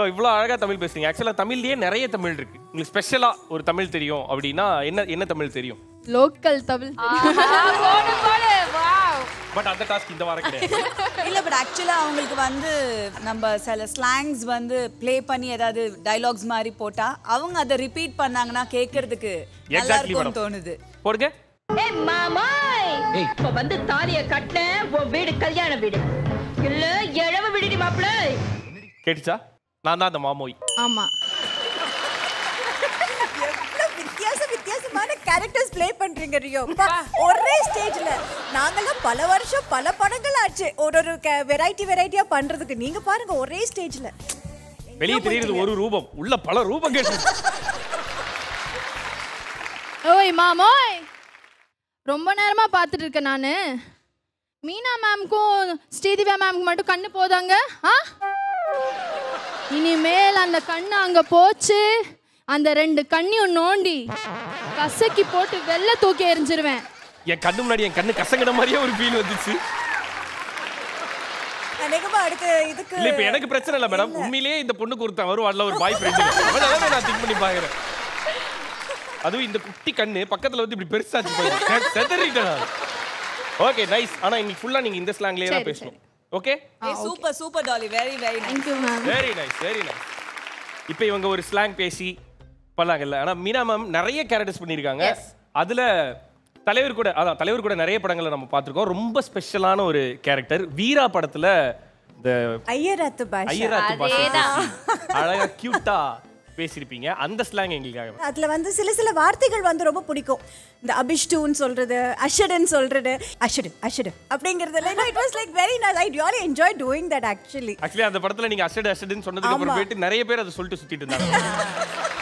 இவ்வளோ அழகா தமிழ் பேசுறீங்க ஆக்சுவலா தமிழ்லயே நிறைய தமிழ் இருக்கு உங்களுக்கு ஸ்பெஷலா ஒரு தமிழ் தெரியும் அப்படின்னா என்ன என்ன தமிழ் தெரியும் லோக்கல் தமிழ் போடு போடு வாவ் பட் அந்த டாஸ்க் இந்த வாரம் கிடையாது இல்ல பட் ஆக்சுவலா அவங்களுக்கு வந்து நம்ம சில ஸ்லாங்ஸ் வந்து ப்ளே பண்ணி ஏதாவது டைலாக்ஸ் மாதிரி போட்டா அவங்க அதை ரிப்பீட் பண்ணாங்கன்னா கேட்கறதுக்கு நல்லா Exactly, இருக்கும்னு madam. தோணுது போடுங்க ஏய் மாமாய் இப்ப வந்து தாலிய கட்ட உன் வீடு கல்யாண வீடு இல்ல எழவ விடுடி மாப்பிள்ள கேட்டுச்சா நான் தான் அந்த மாமோய் ஆமா எவ்வளவு வித்தியாச வித்தியாசமான கேரக்டர்ஸ் ப்ளே பண்றீங்க ரியோ அப்பா, ஒரே ஸ்டேஜ்ல நாங்கெல்லாம் பல வருஷம் பல படங்கள் ஆச்சு ஒரு ஒரு வெரைட்டி வெரைட்டியா பண்றதுக்கு நீங்க பாருங்க ஒரே ஸ்டேஜ்ல வெளியே தெரியுறது ஒரு ரூபம் உள்ள பல ரூபம் கேட்டு ஓய் மாமோய் ரொம்ப நேரமா பார்த்துட்டு இருக்கேன் நான் மீனா மேம்க்கும் ஸ்ரீதிவா மேம்க்கு மட்டும் கண்ணு போதாங்க ஆ இனிமேல் அந்த கண்ணு அங்க போச்சு அந்த ரெண்டு கண்ணையும் நோண்டி கசக்கி போட்டு வெள்ளை தூக்கி எறிஞ்சிருவேன் என் கண்ணு முன்னாடி என் கண்ணு கசங்கின மாதிரியே ஒரு ஃபீல் வந்துச்சு அநேகமா அடுத்த இதுக்கு இல்ல இப்ப எனக்கு பிரச்சனை இல்ல மேடம் உண்மையிலேயே இந்த பொண்ணுக்கு ஒருத்தன் வரும் அதுல ஒரு பாய் ஃப்ரெண்ட் அதனால நான் திங்க் பண்ணி பாக்குறேன் அதுவும் இந்த குட்டி கண்ணு பக்கத்துல வந்து இப்படி பெருசாச்சு போயிடும் செதறிட்டேன் ஓகே நைஸ் ஆனா இன்னைக்கு ஃபுல்லா நீங்க இந்த ஸ்லாங்லயே தான் சரி, பேசணும் okay super super Dolly very very thank you ma'am very nice very nice இப்போ இவங்க ஒரு ஸ்லாங் பேசி பண்ணாங்கல்ல ஆனா மீனா மேம் நிறைய கேரக்டர்ஸ் பண்ணியிருக்காங்க அதுல தலைவர் கூட அதான் தலைவர் கூட நிறைய படங்களை நம்ம பார்த்திருக்கோம் ரொம்ப ஸ்பெஷலான ஒரு கேரக்டர் வீரா படத்துல இந்த ஐயராத்து பாஷா ஐயராத்து பாஷை அதேதான். பேசி அழகா கியூட்டா பேசியிருப்பீங்க அந்த ஸ்லாங் எங்களுக்காக அதுல வந்து சில சில வார்த்தைகள் வந்து ரொம்ப பிடிக்கும் இந்த அபிஷ்டுன்னு சொல்றது அஷடுன்னு சொல்றது அஷடு அஷடு அப்படிங்கறதுல it was like very nice I really enjoy doing that actually actually அந்த படத்துல நீங்க அசடு அசடுன்னு சொன்னதுக்கு அப்புறம் ஆமா. போயிட்டு நிறைய பேர் அதை சொல்லிட்டு சுத்திட்டு இருந்தாங்க